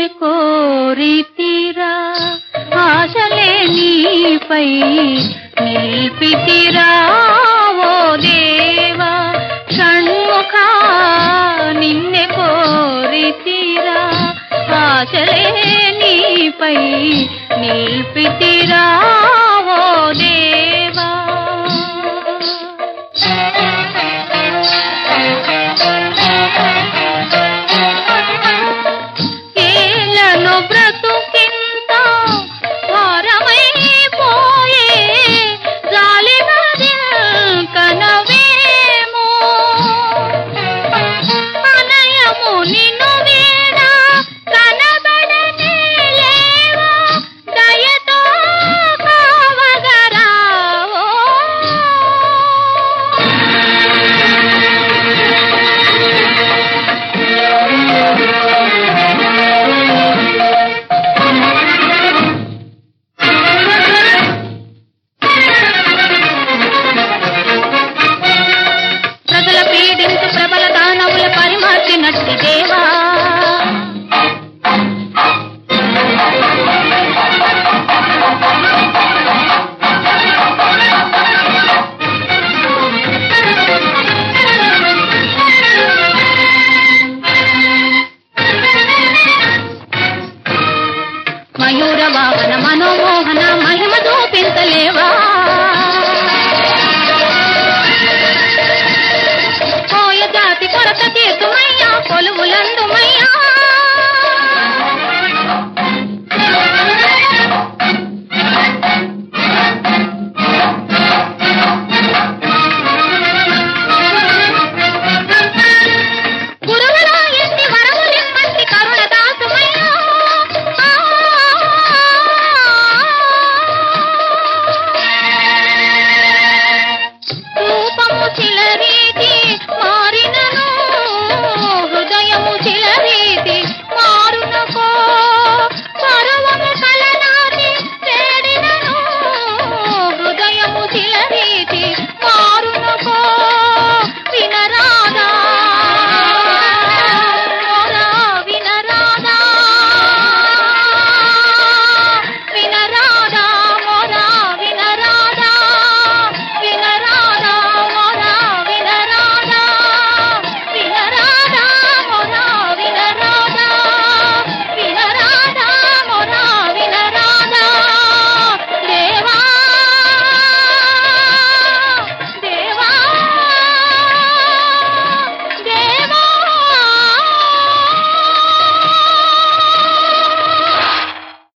కోరితిరా ఆశలే నీపై నిల్పితిరా ఓ దేవా షణ్ముఖ నిన్నె కోరితిరా ఆశలే నీపై నిల్పితిరా ఓ దేవా ఏలను బ్రతుకింత భారమైపోయే జాలినది కనవేమో అనయము నిన్ను వీడ కనబడనే లేవా దయతో కావగరావో ప్రజల పీడించు ప్రబల దానవుల పరిమార్చినట్టి దేవా మయూర వాహన మనోమోహన మహిమ చూపించలేవా కోయ జాతి కొరత తీర్చుమయ్యా కొలువులందుమయ్యా